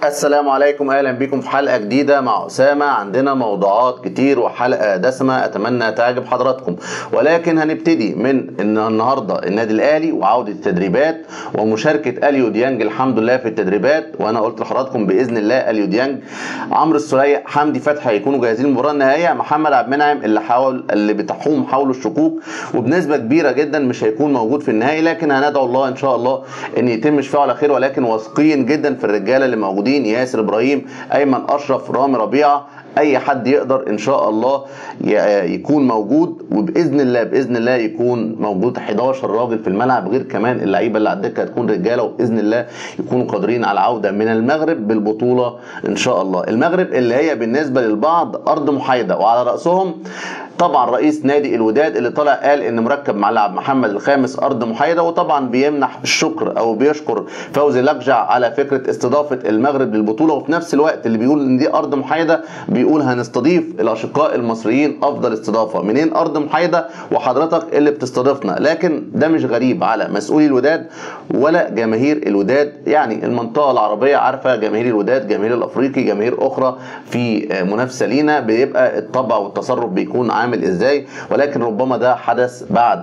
السلام عليكم اهلا بكم في حلقه جديده مع اسامه عندنا موضوعات كتير وحلقه دسمه اتمنى تعجب حضراتكم ولكن هنبتدي من ان النهارده النادي الاهلي وعوده التدريبات ومشاركه اليو ديانج الحمد لله في التدريبات وانا قلت لحضراتكم باذن الله اليو ديانج عمرو السوليه حمدي فتحي هيكونوا جاهزين للمباراه النهائيه محمد عبد المنعم اللي حاول اللي بتحوم حوله الشكوك وبنسبه كبيره جدا مش هيكون موجود في النهائي لكن هندعو الله ان شاء الله ان يتم شفاعه على خير ولكن واثقين جدا في الرجاله اللي موجودين ياسر ابراهيم ايمن اشرف رامي ربيعه اي حد يقدر ان شاء الله يكون موجود وباذن الله باذن الله يكون موجود 11 راجل في الملعب غير كمان اللعيبه اللي على الدكه هتكون رجاله وباذن الله يكونوا قادرين على العوده من المغرب بالبطوله ان شاء الله المغرب اللي هي بالنسبه للبعض ارض محايده وعلى راسهم طبعا رئيس نادي الوداد اللي طلع قال ان مركب ملعب محمد الخامس ارض محايده وطبعا بيمنح الشكر او بيشكر فوزي لقجع على فكره استضافه المغرب للبطوله وفي نفس الوقت اللي بيقول ان دي ارض محايده بيقول هنستضيف الاشقاء المصريين افضل استضافه منين ارض محايده وحضرتك اللي بتستضيفنا لكن ده مش غريب على مسؤولي الوداد ولا جماهير الوداد يعني المنطقه العربيه عارفه جماهير الوداد جماهير الافريقي جماهير اخرى في منافسه لينا بيبقى الطبع والتصرف بيكون عامل ازاي ولكن ربما ده حدث بعد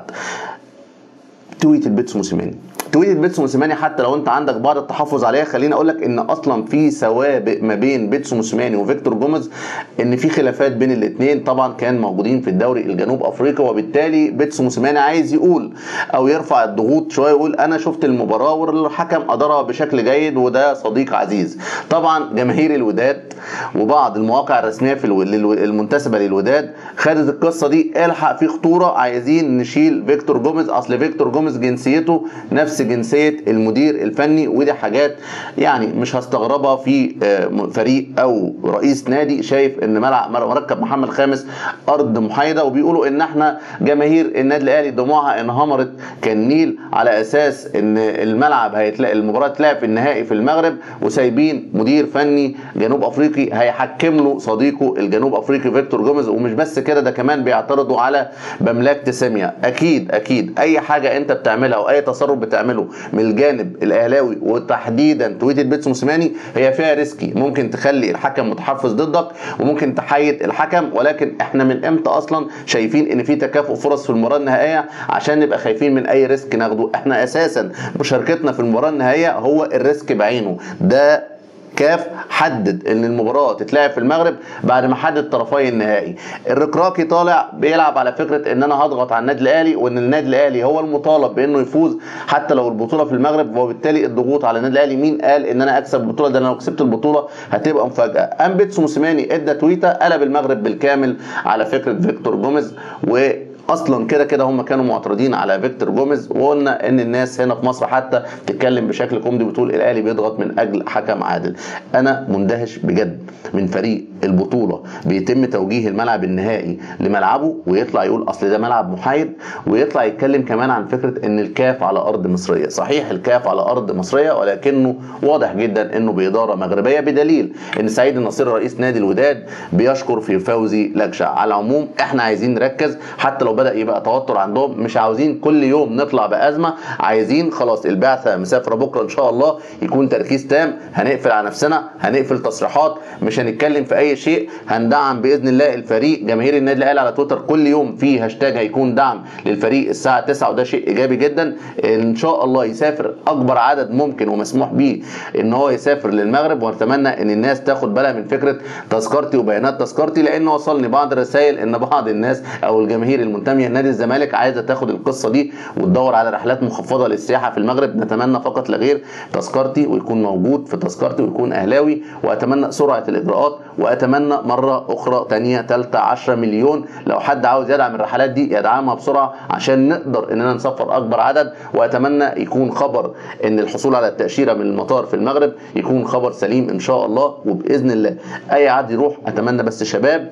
تويت البيتسو موسيماني تويت بيتسو موسيماني حتى لو انت عندك بعض التحفظ عليها خليني اقول لك ان اصلا في سوابق ما بين بيتسو موسيماني وفيكتور جوميز ان في خلافات بين الاثنين طبعا كان موجودين في الدوري الجنوب افريقي وبالتالي بيتسو موسيماني عايز يقول او يرفع الضغوط شويه يقول انا شفت المباراه والحكم ادارها بشكل جيد وده صديق عزيز طبعا جماهير الوداد وبعض المواقع الرسميه في المنتسبه للوداد خدت القصه دي الحق في خطوره عايزين نشيل فيكتور جوميز اصل فيكتور جوميز جنسيته نفس جنسيه المدير الفني ودي حاجات يعني مش هستغربها في فريق او رئيس نادي شايف ان ملعب مركب محمد خامس ارض محايده وبيقولوا ان احنا جماهير النادي الاهلي دموعها انهمرت كالنيل على اساس ان الملعب هيتلاقي المباراه تلعب في النهائي في المغرب وسايبين مدير فني جنوب افريقي هيحكم له صديقه الجنوب افريقي فيكتور جوميز ومش بس كده ده كمان بيعترضوا على بملاك تساميا اكيد اكيد اي حاجه انت بتعملها او اي تصرف بتعمله من الجانب الاهلاوي وتحديدا تويتة بيتسو موسيماني هي فيها ريسكي ممكن تخلي الحكم متحفظ ضدك وممكن تحيد الحكم ولكن احنا من امتى اصلا شايفين ان في تكافؤ فرص في المباراه النهائيه عشان نبقى خايفين من اي ريسك ناخده احنا اساسا مشاركتنا في المباراه النهائيه هو الريسك بعينه ده كاف حدد ان المباراه تتلعب في المغرب بعد ما حدد طرفي النهائي الركراكي طالع بيلعب على فكره ان انا هضغط على النادي الاهلي وان النادي الاهلي هو المطالب بانه يفوز حتى لو البطوله في المغرب وبالتالي الضغوط على النادي الاهلي مين قال ان انا اكسب البطوله ده انا لو كسبت البطوله هتبقى مفاجاه ام بيتسو موسيماني ادى تويته قلب المغرب بالكامل على فكره فيكتور جوميز و اصلا كده كده هم كانوا معترضين على فيكتور جوميز وقلنا ان الناس هنا في مصر حتى تتكلم بشكل كوميدي بتقول الاهلي بيضغط من اجل حكم عادل انا مندهش بجد من فريق البطوله بيتم توجيه الملعب النهائي لملعبه ويطلع يقول اصل ده ملعب محايد ويطلع يتكلم كمان عن فكره ان الكاف على ارض مصريه صحيح الكاف على ارض مصريه ولكنه واضح جدا انه باداره مغربيه بدليل ان سعيد النصير رئيس نادي الوداد بيشكر في فوزي لكشع على العموم احنا عايزين نركز حتى لو بدا يبقى توتر عندهم مش عاوزين كل يوم نطلع بازمه عايزين خلاص البعثه مسافره بكره ان شاء الله يكون تركيز تام هنقفل على نفسنا هنقفل تصريحات مش هنتكلم في اي شيء هندعم باذن الله الفريق جماهير النادي الاهلي على تويتر كل يوم في هاشتاج هيكون دعم للفريق الساعه 9 وده شيء ايجابي جدا ان شاء الله يسافر اكبر عدد ممكن ومسموح به ان هو يسافر للمغرب ونتمنى ان الناس تاخد بالها من فكره تذكرتي وبيانات تذكرتي لان وصلني بعض الرسائل ان بعض الناس او الجماهير المنتميه لنادي الزمالك عايزه تاخد القصه دي وتدور على رحلات مخفضه للسياحه في المغرب نتمنى فقط لا غير تذكرتي ويكون موجود في تذكرتي ويكون اهلاوي واتمنى سرعه الاجراءات واتمنى مره اخرى ثانيه ثالثه 10 مليون لو حد عاوز يدعم الرحلات دي يدعمها بسرعه عشان نقدر اننا نسفر اكبر عدد واتمنى يكون خبر ان الحصول على التاشيره من المطار في المغرب يكون خبر سليم ان شاء الله وباذن الله اي عاد يروح اتمنى بس شباب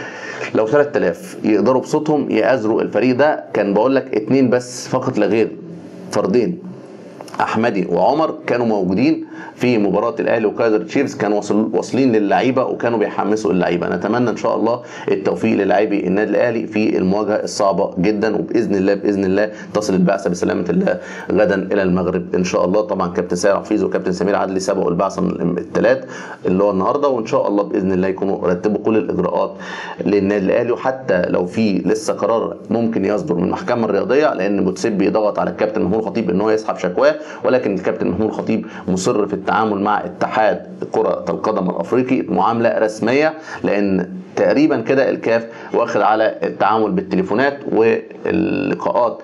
لو 3000 يقدروا بصوتهم يأزروا الفريق ده كان بقول لك اتنين بس فقط لا غير فردين احمدي وعمر كانوا موجودين في مباراه الاهلي وكايزر تشيفز كانوا واصل واصلين للعيبه وكانوا بيحمسوا اللعيبه نتمنى ان شاء الله التوفيق للاعبي النادي الاهلي في المواجهه الصعبه جدا وباذن الله باذن الله تصل البعثه بسلامه الله غدا الى المغرب ان شاء الله طبعا كابتن سامر حفيظ وكابتن سمير عدلي سبقوا البعثه من الثلاث اللي هو النهارده وان شاء الله باذن الله يكونوا رتبوا كل الاجراءات للنادي الاهلي وحتى لو في لسه قرار ممكن يصدر من المحكمه الرياضيه لان متسبي ضغط على الكابتن محمود الخطيب ان هو يسحب شكواه ولكن الكابتن محمود الخطيب مصر في التعامل مع اتحاد كره القدم الافريقي معامله رسميه لان تقريبا كده الكاف واخد على التعامل بالتليفونات واللقاءات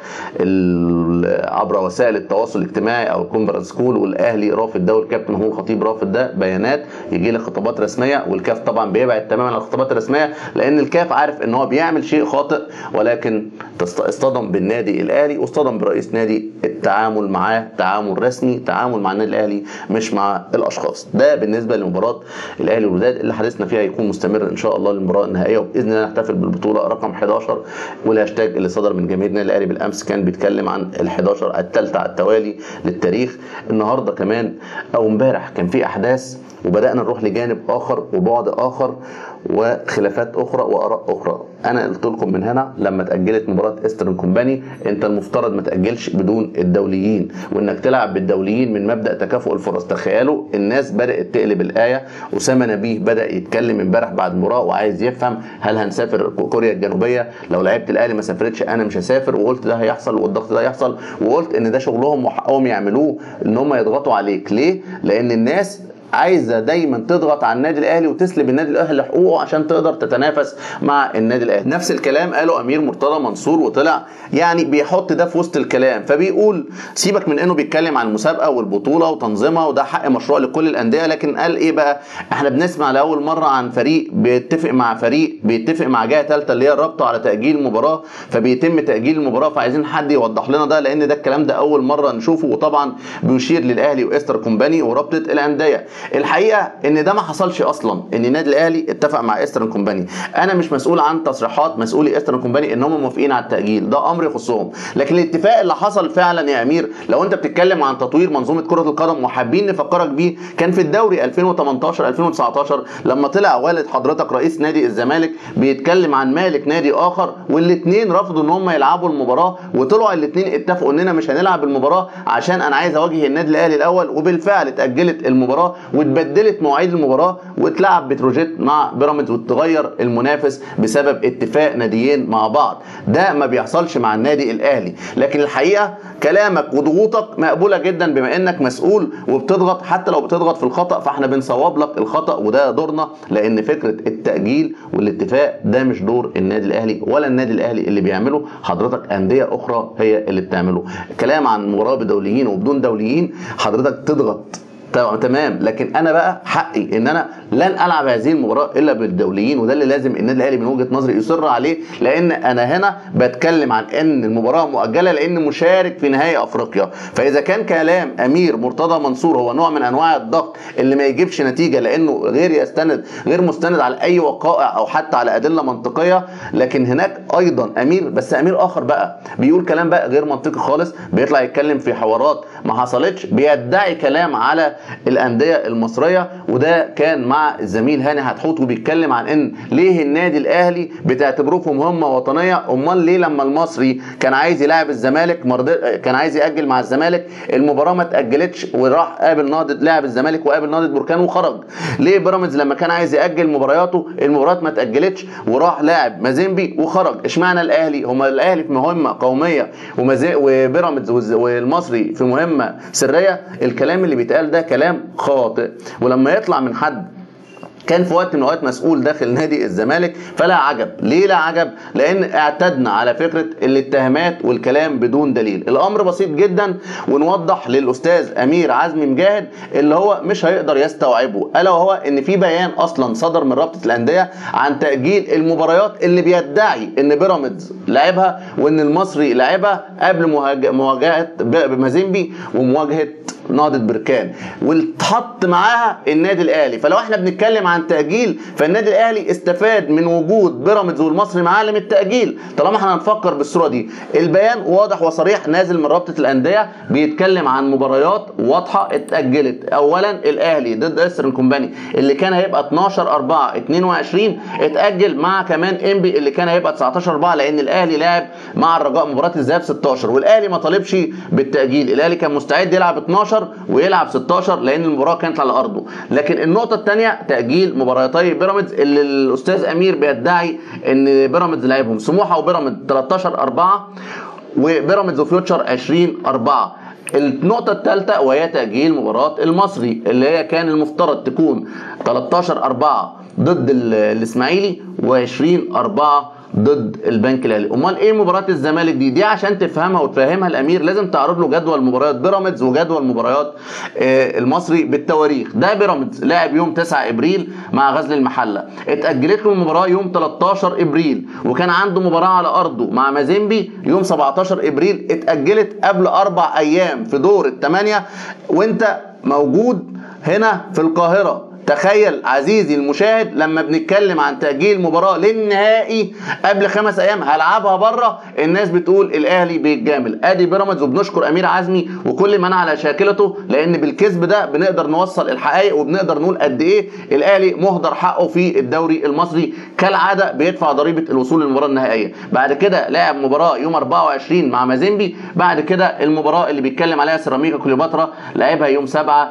عبر وسائل التواصل الاجتماعي او الكونفرنس كول والاهلي رافض ده والكابتن محمود الخطيب رافض ده بيانات يجي لك خطابات رسميه والكاف طبعا بيبعد تماما عن الخطابات الرسميه لان الكاف عارف ان هو بيعمل شيء خاطئ ولكن اصطدم بالنادي الاهلي واصطدم برئيس نادي التعامل معاه تعامل رسمي تعامل مع النادي الاهلي مش مع الاشخاص ده بالنسبه لمباراه الاهلي والوداد اللي حديثنا فيها يكون مستمر ان شاء الله للمباراه النهائيه وباذن الله نحتفل بالبطوله رقم 11 والهاشتاج اللي صدر من جماهير النادي الاهلي بالامس كان بيتكلم عن ال 11 الثالثه على التوالي للتاريخ النهارده كمان او امبارح كان في احداث وبدانا نروح لجانب اخر وبعد اخر وخلافات اخرى واراء اخرى انا قلت لكم من هنا لما تاجلت مباراه ايسترن كومباني انت المفترض ما تاجلش بدون الدوليين وانك تلعب بالدوليين من مبدا تكافؤ الفرص تخيلوا الناس بدات تقلب الايه اسامه نبيه بدا يتكلم امبارح بعد المباراه وعايز يفهم هل هنسافر كوريا الجنوبيه لو لعيبه الاهلي ما سافرتش انا مش هسافر وقلت ده هيحصل والضغط ده هيحصل وقلت ان ده شغلهم وحقهم يعملوه ان هم يضغطوا عليك ليه لان الناس عايزه دايما تضغط على النادي الاهلي وتسلب النادي الاهلي حقوقه عشان تقدر تتنافس مع النادي الاهلي نفس الكلام قاله امير مرتضى منصور وطلع يعني بيحط ده في وسط الكلام فبيقول سيبك من انه بيتكلم عن المسابقه والبطوله وتنظيمها وده حق مشروع لكل الانديه لكن قال ايه بقى احنا بنسمع لاول مره عن فريق بيتفق مع فريق بيتفق مع جهه ثالثه اللي هي الرابطه على تاجيل المباراه فبيتم تاجيل المباراه فعايزين حد يوضح لنا ده لان ده الكلام ده اول مره نشوفه وطبعا بيشير للاهلي واستر كومباني ورابطه الانديه الحقيقه ان ده ما حصلش اصلا ان النادي الاهلي اتفق مع ايسترن كومباني انا مش مسؤول عن تصريحات مسؤولي ايسترن كومباني ان هم موافقين على التاجيل ده امر يخصهم لكن الاتفاق اللي حصل فعلا يا امير لو انت بتتكلم عن تطوير منظومه كره القدم وحابين نفكرك بيه كان في الدوري 2018 2019 لما طلع والد حضرتك رئيس نادي الزمالك بيتكلم عن مالك نادي اخر والاثنين رفضوا ان هم يلعبوا المباراه وطلعوا الاثنين اتفقوا اننا مش هنلعب المباراه عشان انا عايز اواجه النادي الاهلي الاول وبالفعل اتاجلت المباراه واتبدلت مواعيد المباراه واتلعب بتروجيت مع بيراميدز وتغير المنافس بسبب اتفاق ناديين مع بعض ده ما بيحصلش مع النادي الاهلي لكن الحقيقه كلامك وضغوطك مقبوله جدا بما انك مسؤول وبتضغط حتى لو بتضغط في الخطا فاحنا بنصوب لك الخطا وده دورنا لان فكره التاجيل والاتفاق ده مش دور النادي الاهلي ولا النادي الاهلي اللي بيعمله حضرتك انديه اخرى هي اللي بتعمله كلام عن مباراه بدوليين وبدون دوليين حضرتك تضغط تمام لكن انا بقى حقي ان انا لن العب هذه المباراه الا بالدوليين وده اللي لازم النادي الاهلي من وجهه نظري يصر عليه لان انا هنا بتكلم عن ان المباراه مؤجله لان مشارك في نهائي افريقيا فاذا كان كلام امير مرتضى منصور هو نوع من انواع الضغط اللي ما يجيبش نتيجه لانه غير يستند غير مستند على اي وقائع او حتى على ادله منطقيه لكن هناك ايضا امير بس امير اخر بقى بيقول كلام بقى غير منطقي خالص بيطلع يتكلم في حوارات ما حصلتش بيدعي كلام على الانديه المصريه وده كان مع الزميل هاني حتحوت وبيتكلم عن ان ليه النادي الاهلي بتعتبروه في مهمه وطنيه امال ليه لما المصري كان عايز يلاعب الزمالك مرض... كان عايز ياجل مع الزمالك المباراه ما اتاجلتش وراح قابل نهضه لاعب الزمالك وقابل نهضه بركان وخرج ليه بيراميدز لما كان عايز ياجل مبارياته المباراه ما اتاجلتش وراح لاعب مازيمبي وخرج اشمعنى الاهلي هما الاهلي في مهمه قوميه ومزي... وبيراميدز والمصري في مهمه سريه الكلام اللي بيتقال ده كلام خاطئ ولما يطلع من حد كان في وقت من الاوقات مسؤول داخل نادي الزمالك فلا عجب ليه لا عجب لان اعتدنا على فكره الاتهامات والكلام بدون دليل الامر بسيط جدا ونوضح للاستاذ امير عزمي مجاهد اللي هو مش هيقدر يستوعبه الا وهو ان في بيان اصلا صدر من رابطه الانديه عن تاجيل المباريات اللي بيدعي ان بيراميدز لعبها وان المصري لعبها قبل مواجهه مازيمبي ومواجهه نهضه بركان واتحط معاها النادي الاهلي فلو احنا بنتكلم عن عن تاجيل فالنادي الاهلي استفاد من وجود بيراميدز والمصري معالم التاجيل طالما احنا هنفكر بالصوره دي البيان واضح وصريح نازل من رابطه الانديه بيتكلم عن مباريات واضحه اتاجلت اولا الاهلي ضد استرن كومباني اللي كان هيبقى 12 4 22 اتاجل مع كمان انبي اللي كان هيبقى 19 4 لان الاهلي لعب مع الرجاء مباراه الذهاب 16 والاهلي ما طالبش بالتاجيل الاهلي كان مستعد يلعب 12 ويلعب 16 لان المباراه كانت على ارضه لكن النقطه الثانيه تاجيل مباراتي بيراميدز اللي الاستاذ امير بيدعي ان بيراميدز لعبهم سموحه وبيراميدز 13 4 وبيراميدز وفيوتشر 20 4 النقطة الثالثة وهي تأجيل مباراة المصري اللي هي كان المفترض تكون 13 4 ضد ال- الإسماعيلي و20 4 ضد البنك الاهلي امال ايه مباراه الزمالك دي دي عشان تفهمها وتفهمها الامير لازم تعرض له جدول مباريات بيراميدز وجدول مباريات آه، المصري بالتواريخ ده بيراميدز لعب يوم 9 ابريل مع غزل المحله اتاجلت له المباراه يوم 13 ابريل وكان عنده مباراه على ارضه مع مازيمبي يوم 17 ابريل اتاجلت قبل اربع ايام في دور الثمانيه وانت موجود هنا في القاهره تخيل عزيزي المشاهد لما بنتكلم عن تأجيل مباراة للنهائي قبل خمس أيام هلعبها بره الناس بتقول الأهلي بيتجامل أدي بيراميدز وبنشكر أمير عزمي وكل من على شاكلته لأن بالكذب ده بنقدر نوصل الحقائق وبنقدر نقول قد إيه الأهلي مهدر حقه في الدوري المصري كالعادة بيدفع ضريبة الوصول للمباراة النهائية بعد كده لعب مباراة يوم 24 مع مازيمبي بعد كده المباراة اللي بيتكلم عليها سيراميكا كليوباترا لعبها يوم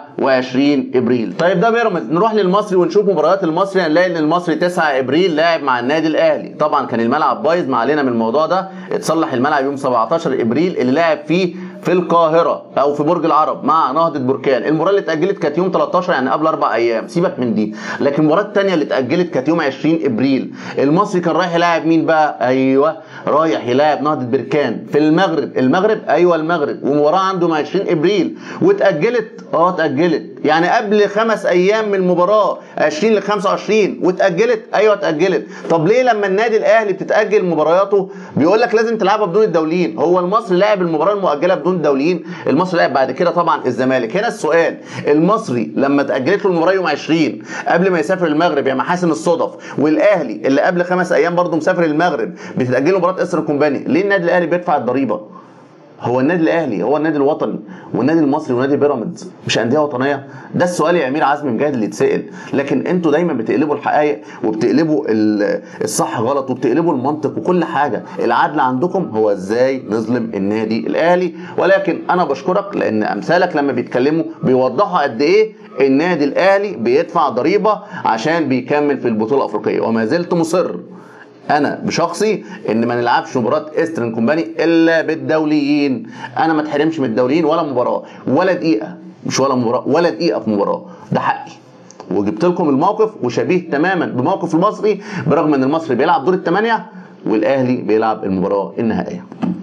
27 ابريل طيب ده بيراميدز نروح للمصري ونشوف مباريات المصري هنلاقي ان المصري 9 ابريل لاعب مع النادي الاهلي طبعا كان الملعب بايظ ما علينا من الموضوع ده اتصلح الملعب يوم 17 ابريل اللي لعب فيه في القاهره او في برج العرب مع نهضه بركان المباراه اللي اتاجلت كانت يوم 13 يعني قبل اربع ايام سيبك من دي لكن المباراه الثانيه اللي اتاجلت كانت يوم 20 ابريل المصري كان رايح يلاعب مين بقى ايوه رايح يلاعب نهضه بركان في المغرب المغرب ايوه المغرب ومباراه عنده مع 20 ابريل واتاجلت اه اتاجلت يعني قبل خمس ايام من المباراه 20 ل 25 واتاجلت ايوه اتاجلت طب ليه لما النادي الاهلي بتتاجل مبارياته بيقول لك لازم تلعبها بدون الدوليين هو المصري لعب المباراه المؤجله بدون الدوليين المصري لعب بعد كده طبعا الزمالك هنا السؤال المصري لما اتاجلت له المباراه يوم 20 قبل ما يسافر المغرب يا محاسن الصدف والاهلي اللي قبل خمس ايام برضه مسافر المغرب بتتاجل له مباراه اسر كومباني ليه النادي الاهلي بيدفع الضريبه هو النادي الاهلي هو النادي الوطني والنادي المصري ونادي بيراميدز مش انديه وطنيه ده السؤال يا امير عزمي مجاهد اللي يتسال لكن انتوا دايما بتقلبوا الحقائق وبتقلبوا ال- الصح غلط وبتقلبوا المنطق وكل حاجه العدل عندكم هو ازاي نظلم النادي الاهلي ولكن انا بشكرك لان امثالك لما بيتكلموا بيوضحوا قد ايه النادي الاهلي بيدفع ضريبه عشان بيكمل في البطوله الافريقيه وما زلت مصر انا بشخصي ان ما نلعبش مباراه ايسترن كومباني الا بالدوليين انا ما اتحرمش من الدوليين ولا مباراه ولا دقيقه مش ولا مباراه ولا دقيقه في مباراه ده حقي وجبت لكم الموقف وشبيه تماما بموقف المصري برغم ان المصري بيلعب دور الثمانيه والاهلي بيلعب المباراه النهائيه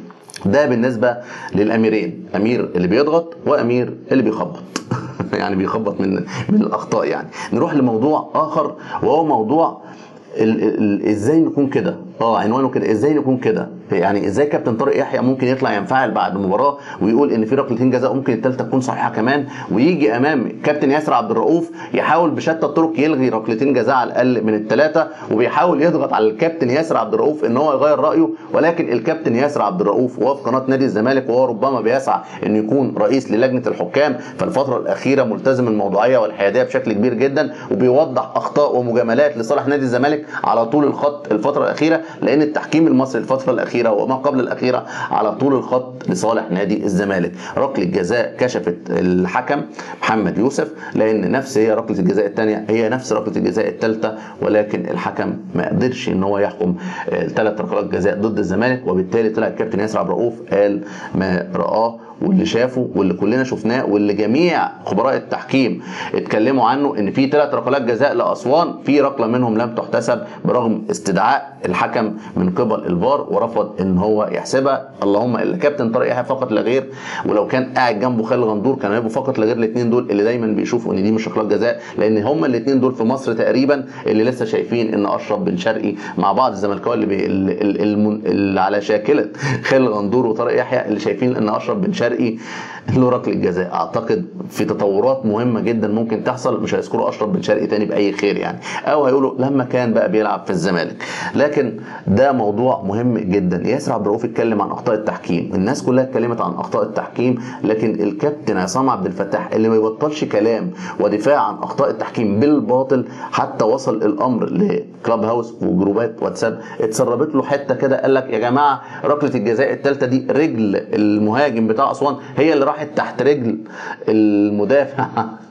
ده بالنسبه للاميرين امير اللي بيضغط وامير اللي بيخبط يعني بيخبط من من الاخطاء يعني نروح لموضوع اخر وهو موضوع ال ال ازاي نكون كده اه عنوانه كده ازاي نكون كده يعني ازاي كابتن طارق يحيى ممكن يطلع ينفعل بعد المباراه ويقول ان في ركلتين جزاء ممكن الثالثه تكون صحيحه كمان ويجي امام كابتن ياسر عبد الرؤوف يحاول بشتى الطرق يلغي ركلتين جزاء على الاقل من الثلاثه وبيحاول يضغط على الكابتن ياسر عبد الرؤوف ان هو يغير رايه ولكن الكابتن ياسر عبد الرؤوف وهو في قناه نادي الزمالك وهو ربما بيسعى انه يكون رئيس للجنه الحكام فالفتره الاخيره ملتزم الموضوعيه والحياديه بشكل كبير جدا وبيوضح اخطاء ومجاملات لصالح نادي الزمالك على طول الخط الفتره الاخيره لان التحكيم المصري الفتره الاخيره وما قبل الاخيره على طول الخط لصالح نادي الزمالك ركله جزاء كشفت الحكم محمد يوسف لان نفس هي ركله الجزاء الثانيه هي نفس ركله الجزاء الثالثه ولكن الحكم ما قدرش ان هو يحكم ثلاث ركلات جزاء ضد الزمالك وبالتالي طلع الكابتن ياسر عبد الرؤوف قال ما رآه واللي شافه واللي كلنا شفناه واللي جميع خبراء التحكيم اتكلموا عنه ان في ثلاث ركلات جزاء لاسوان في ركله منهم لم تحتسب برغم استدعاء الحكم من قبل الفار ورفض ان هو يحسبها اللهم الا كابتن طارق يحيى فقط لا غير ولو كان قاعد جنبه خالد غندور كانوا هيبقوا فقط لا غير الاثنين دول اللي دايما بيشوفوا ان دي مش ركلات جزاء لان هم الاثنين دول في مصر تقريبا اللي لسه شايفين ان اشرف بن شرقي مع بعض الزملكاويه اللي, بي اللي, اللي, اللي على شاكله خالد غندور وطارق يحيى اللي شايفين ان اشرف بن شرقي له ركله جزاء اعتقد في تطورات مهمه جدا ممكن تحصل مش هيذكروا اشرف بن شرقي تاني باي خير يعني او هيقولوا لما كان بقى بيلعب في الزمالك لكن ده موضوع مهم جدا ياسر عبد الرؤوف اتكلم عن اخطاء التحكيم الناس كلها اتكلمت عن اخطاء التحكيم لكن الكابتن عصام عبد الفتاح اللي ما يبطلش كلام ودفاع عن اخطاء التحكيم بالباطل حتى وصل الامر لكلاب هاوس وجروبات واتساب اتسربت له حته كده قال لك يا جماعه ركله الجزاء الثالثه دي رجل المهاجم بتاع اسوان هي اللي راحت تحت رجل المدافع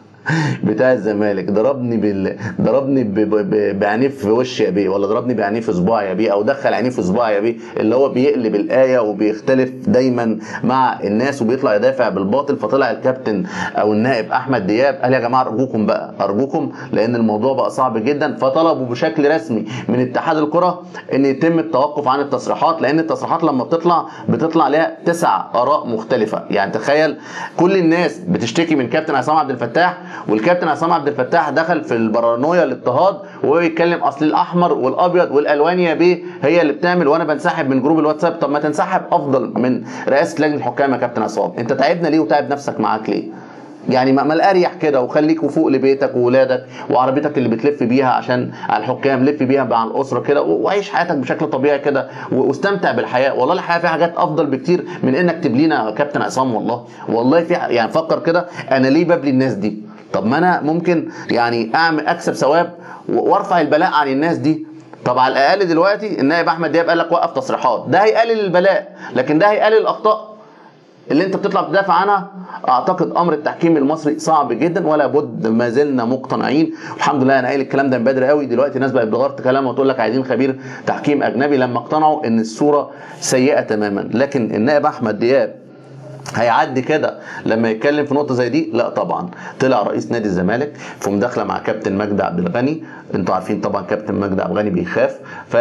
بتاع الزمالك ضربني بال... ضربني ب... ب... بعنيف في وش يا بيه ولا ضربني بعنيف في صباعي يا بيه او دخل عينيه في صباعي يا بيه اللي هو بيقلب الايه وبيختلف دايما مع الناس وبيطلع يدافع بالباطل فطلع الكابتن او النائب احمد دياب قال يا جماعه ارجوكم بقى ارجوكم لان الموضوع بقى صعب جدا فطلبوا بشكل رسمي من اتحاد الكره ان يتم التوقف عن التصريحات لان التصريحات لما بتطلع بتطلع لها تسع اراء مختلفه يعني تخيل كل الناس بتشتكي من كابتن عصام عبد الفتاح والكابتن عصام عبد الفتاح دخل في البارانويا الاضطهاد وهو يتكلم اصل الاحمر والابيض والالوان يا بيه هي اللي بتعمل وانا بنسحب من جروب الواتساب طب ما تنسحب افضل من رئاسه لجنه الحكام يا كابتن عصام انت تعبنا ليه وتعب نفسك معاك ليه يعني ما الاريح كده وخليك وفوق لبيتك وولادك وعربيتك اللي بتلف بيها عشان على الحكام لف بيها مع الاسره كده وعيش حياتك بشكل طبيعي كده واستمتع بالحياه والله الحياه فيها حاجات افضل بكتير من انك تبلينا كابتن عصام والله والله في يعني فكر كده انا ليه ببلي الناس دي طب ما انا ممكن يعني اعمل اكسب ثواب وارفع البلاء عن الناس دي طب على الاقل دلوقتي النائب احمد دياب قال لك وقف تصريحات ده هيقلل البلاء لكن ده هيقلل الاخطاء اللي انت بتطلع تدافع عنها اعتقد امر التحكيم المصري صعب جدا ولا بد ما زلنا مقتنعين الحمد لله انا قايل الكلام ده من بدري قوي دلوقتي الناس بقت بتغير كلامها وتقول لك عايزين خبير تحكيم اجنبي لما اقتنعوا ان الصوره سيئه تماما لكن النائب احمد دياب هيعدي كده لما يتكلم في نقطه زي دي لا طبعا طلع رئيس نادي الزمالك في مداخله مع كابتن مجدي عبد الغني انتوا عارفين طبعا كابتن مجدي عبد الغني بيخاف ف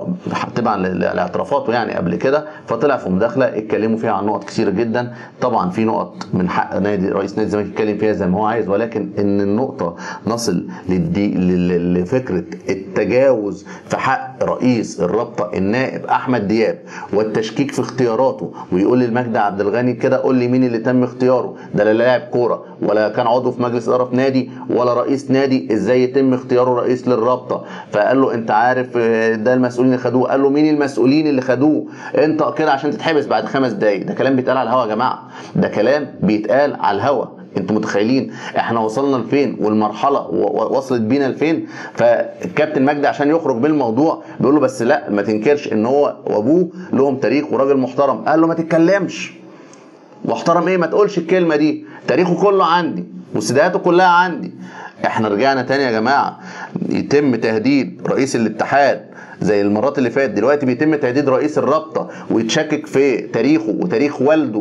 طبعا لاعترافاته يعني قبل كده فطلع في مداخله اتكلموا فيها عن نقط كثيره جدا طبعا في نقط من حق نادي رئيس نادي الزمالك يتكلم فيها زي ما هو عايز ولكن ان النقطه نصل للدي لفكره التجاوز في حق رئيس الرابطه النائب احمد دياب والتشكيك في اختياراته ويقول للمجدي عبد الغني كده قول لي مين اللي تم اختياره ده لا لاعب كوره ولا كان عضو في مجلس اداره في نادي ولا رئيس نادي ازاي يتم اختياره رئيس للرابطه فقال له انت عارف ده المسؤولين اللي خدوه قال له مين المسؤولين اللي خدوه انت كده عشان تتحبس بعد خمس دقايق ده كلام بيتقال على الهوا يا جماعه ده كلام بيتقال على الهوا انتوا متخيلين احنا وصلنا لفين والمرحله وصلت بينا لفين فالكابتن مجدي عشان يخرج بالموضوع بيقول له بس لا ما تنكرش ان هو وابوه لهم تاريخ وراجل محترم قال له ما تتكلمش محترم ايه ما تقولش الكلمه دي تاريخه كله عندي وسداياته كلها عندي احنا رجعنا تاني يا جماعه يتم تهديد رئيس الاتحاد زي المرات اللي فاتت دلوقتي بيتم تهديد رئيس الرابطه ويتشكك في تاريخه وتاريخ والده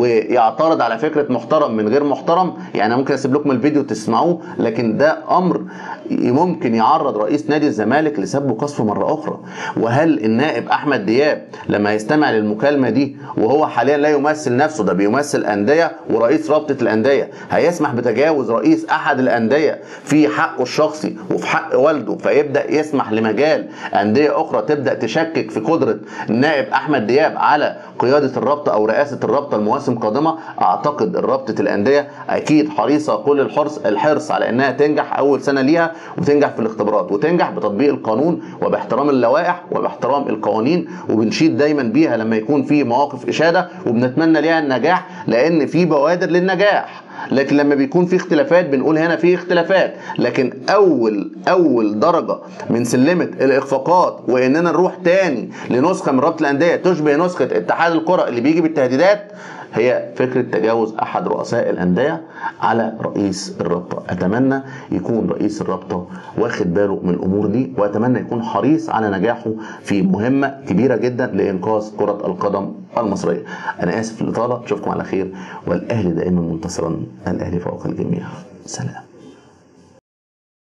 ويعترض على فكره محترم من غير محترم يعني ممكن اسيب لكم الفيديو تسمعوه لكن ده امر ممكن يعرض رئيس نادي الزمالك لسب وقذف مره اخرى وهل النائب احمد دياب لما يستمع للمكالمه دي وهو حاليا لا يمثل نفسه ده بيمثل انديه ورئيس رابطه الانديه هيسمح بتجاوز رئيس احد الانديه في حقه الشخصي وفي حق والده فيبدا يسمح لمجال انديه اخرى تبدا تشكك في قدره النائب احمد دياب على قياده الرابطه او رئاسه الرابطه المواسم القادمه اعتقد رابطه الانديه اكيد حريصه كل الحرص الحرص على انها تنجح اول سنه ليها وتنجح في الاختبارات وتنجح بتطبيق القانون وباحترام اللوائح وباحترام القوانين وبنشيد دايما بيها لما يكون في مواقف اشاده وبنتمنى ليها النجاح لان في بوادر للنجاح لكن لما بيكون في اختلافات بنقول هنا في اختلافات لكن اول اول درجه من سلمه الاخفاقات واننا نروح تاني لنسخه من رابطه الانديه تشبه نسخه اتحاد الكره اللي بيجي بالتهديدات هي فكره تجاوز احد رؤساء الانديه على رئيس الرابطه اتمنى يكون رئيس الرابطه واخد باله من الامور دي واتمنى يكون حريص على نجاحه في مهمه كبيره جدا لانقاذ كره القدم المصريه انا اسف في الاطاله اشوفكم على خير والاهلي دائما منتصرا الاهلي فوق الجميع سلام